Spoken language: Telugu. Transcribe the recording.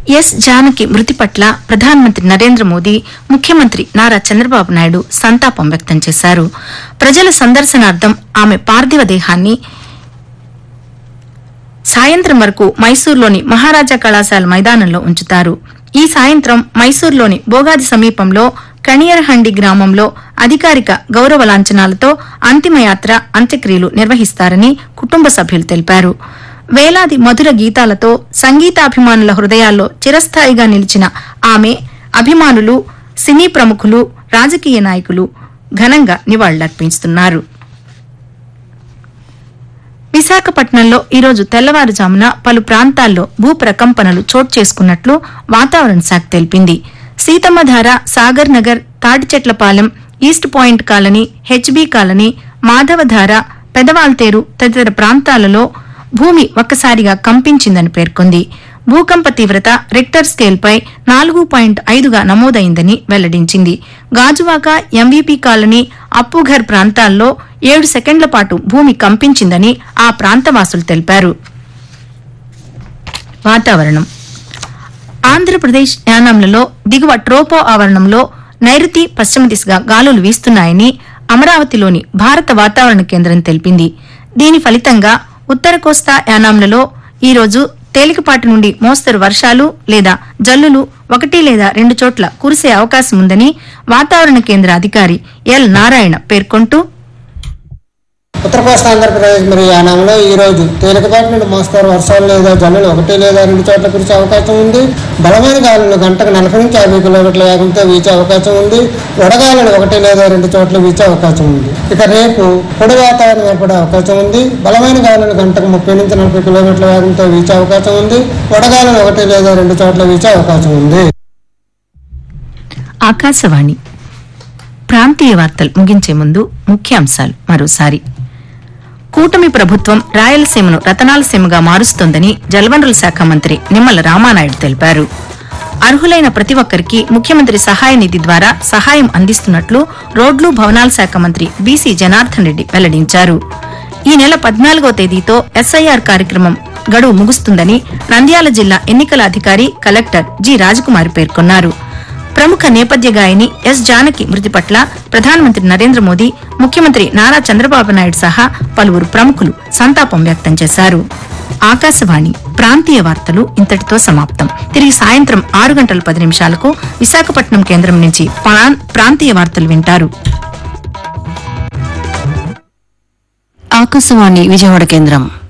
ఎస్ జానకి మృతి పట్ల ప్రధానమంత్రి నరేంద్ర మోదీ ముఖ్యమంత్రి నారా చంద్రబాబు నాయుడు సంతాపం వ్యక్తం చేశారు ప్రజల సందర్శనార్థం ఆమె పార్థివ దేహాన్ని సాయంత్రం వరకు మైసూరులోని మహారాజా కళాశాల మైదానంలో ఉంచుతారు ఈ సాయంత్రం మైసూరులోని బోగాది సమీపంలో కణియరహండి గ్రామంలో అధికారిక గౌరవ లాంఛనాలతో అంతిమయాత్ర అంత్యక్రియలు నిర్వహిస్తారని కుటుంబ సభ్యులు తెలిపారు వేలాది మధుర గీతాలతో సంగీతాభిమానుల హృదయాల్లో చిరస్థాయిగా నిలిచిన ఆమె అభిమానులు సినీ ప్రముఖులు రాజకీయ నాయకులు ఘనంగా నివాళులర్పిస్తున్నారు విశాఖపట్నంలో ఈరోజు తెల్లవారుజామున పలు ప్రాంతాల్లో భూప్రకంపనలు చోటు చేసుకున్నట్లు వాతావరణ శాఖ తెలిపింది Seethammadhara Sagar Nagar Thatichetlapalem east point colony HB colony Madhavadhara Pedawaltair తదితర ప్రాంతాలలో భూమి ఒక్కసారిగా కంపించిందని పేర్కొంది భూకంప తీవ్రత రిక్టర్ స్కేల్పై నాలుగు పాయింట్ ఐదుగా నమోదైందని వెల్లడించింది గాజువాక ఎంవీపీ కాలనీ అప్పుఘర్ ప్రాంతాల్లో ఏడు సెకండ్ల పాటు భూమి కంపించిందని ఆ ప్రాంతవాసులు తెలిపారు వాతావరణం ఆంధ్రప్రదేశ్ యానాంలలో దిగువ ట్రోపో ఆవరణంలో నైరుతి పశ్చిమ దిశగా గాలులు వీస్తున్నాయని అమరావతిలోని భారత వాతావరణ కేంద్రం తెలిపింది దీని ఫలితంగా ఉత్తర కోస్తా యానాంలలో ఈరోజు తేలికపాటి నుండి మోస్తరు వర్షాలు లేదా జల్లులు ఒకటి లేదా రెండు చోట్ల కురిసే అవకాశం ఉందని వాతావరణ కేంద్ర అధికారి ఎల్ నారాయణ పేర్కొంటూ ఉత్తర కోస్తా ఆంధ్రప్రదేశ్ మరియు యానాంలో ఈ రోజు తేలికపాటి నుండి మోస్తారు వర్షాలు లేదా జల్లులు ఒకటి లేదా రెండు చోట్ల కురిసే అవకాశం ఉంది బలమైన గాలులు గంటకు నలభై నుంచి యాభై కిలోమీటర్ల వేగంతో వీచే అవకాశం ఉంది వడగాలులు ఒకటి లేదా రెండు చోట్ల వీచే అవకాశం ఉంది ఇక రేపు పొడి వాతావరణం ఏర్పడే అవకాశం ఉంది బలమైన గాలులు గంటకు ముప్పై నుంచి నలభై కిలోమీటర్ల వేగంతో వీచే అవకాశం ఉంది వడగాలులు ఒకటి లేదా రెండు చోట్ల వీచే అవకాశం ఉంది ఆకాశవాణి ప్రాంతీయ వార్తలు ముగించే ముందు ముఖ్యాంశాలు మరోసారి కూటమి ప్రభుత్వం రాయలసీమను రతనాలసీమగా మారుస్తోందని జలవనరుల శాఖ మంత్రి నిమ్మల రామానాయుడు తెలిపారు అర్హులైన ప్రతి ఒక్కరికి ముఖ్యమంత్రి సహాయ నిధి ద్వారా సహాయం అందిస్తున్నట్లు రోడ్లు భవనాల శాఖ మంత్రి బీసీ జనార్దన్ రెడ్డి వెల్లడించారు ఈ నెల పద్నాలుగో తేదీతో ఎస్ఐఆర్ కార్యక్రమం గడువు ముగుస్తుందని నంద్యాల జిల్లా ఎన్నికల అధికారి కలెక్టర్ జి రాజకుమారి పేర్కొన్నారు ప్రముఖ నేపథ్య గాయని ఎస్ జానకి మృతి పట్ల ప్రధానమంత్రి నరేంద్ర మోదీ ముఖ్యమంత్రి నారా చంద్రబాబు నాయుడు సహా పలువురు ప్రముఖులు సంతాపం వ్యక్తం చేశారు ఆకాశవాణి ప్రాంతీయ వార్తలు ఇంతటితో సమాప్తం తిరిగి సాయంత్రం ఆరు గంటల పది నిమిషాలకు విశాఖపట్నం కేంద్రం నుంచి ప్రాం- ప్రాంతీయ వార్తలు వింటారు ఆకాశవాణి విజయవాడ కేంద్రం